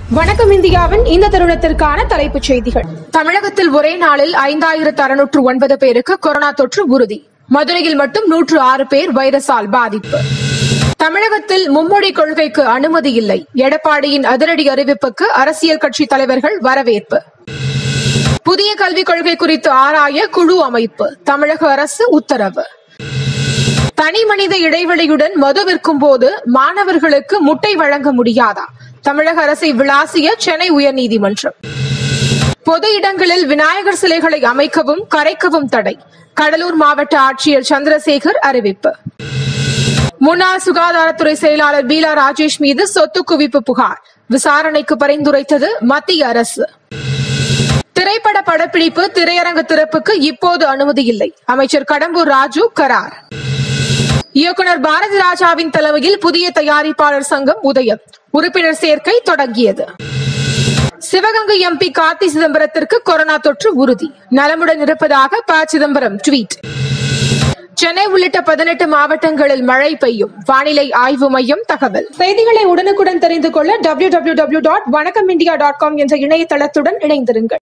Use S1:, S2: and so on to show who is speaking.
S1: வணக்கம் இந்தியாவின் இந்த தருணத்திற்கான தலைப்புச் செய்திகள் தமிழகத்தில் ஒரே நாளில் ஐந்தாயிரத்து அறுநூற்று ஒன்பது பேருக்கு கொரோனா தொற்று உறுதி மதுரையில் மட்டும் நூற்று ஆறு பேர் வைரஸால் பாதிப்பு தமிழகத்தில் மும்மொழி கொள்கைக்கு அனுமதி இல்லை எடப்பாடியின் அதிரடி அறிவிப்புக்கு அரசியல் கட்சி தலைவர்கள் வரவேற்பு புதிய கல்விக் கொள்கை குறித்து ஆராய குழு அமைப்பு தமிழக அரசு உத்தரவு தனி மனித இடைவெளியுடன் மது விற்கும் போது மாணவர்களுக்கு முட்டை வழங்க முடியாதா தமிழக அரசை விளாசிய சென்னை உயர்நீதிமன்றம் பொது இடங்களில் விநாயகர் சிலைகளை அமைக்கவும் கரைக்கவும் தடை கடலூர் மாவட்ட ஆட்சியர் சந்திரசேகர் அறிவிப்பு முன்னாள் சுகாதாரத்துறை செயலாளர் பீலா ராஜேஷ் மீது சொத்து குவிப்பு புகார் விசாரணைக்கு பரிந்துரைத்தது மத்திய அரசு திரைப்பட படப்பிடிப்பு திரையரங்கு திறப்புக்கு இப்போது அனுமதி இல்லை அமைச்சர் கடம்பூர் ராஜு கரார் இயக்குனர் பாரதி ராஜாவின் தலைமையில் புதிய தயாரிப்பாளர் சங்கம் உதயம் உறுப்பினர் சேர்க்கை தொடங்கியது சிவகங்கை எம்பி கார்த்தி சிதம்பரத்திற்கு கொரோனா தொற்று உறுதி நலமுடன் இருப்பதாக ப சிதம்பரம் ட்வீட் சென்னை உள்ளிட்ட பதினெட்டு மாவட்டங்களில் மழை பெய்யும் வானிலை ஆய்வு மையம் தகவல் செய்திகளை உடனுக்குடன் தெரிந்து கொள்ள W W W dot Vanakkam India dot com என்ற இணையதளத்துடன் இணைந்திருங்கள்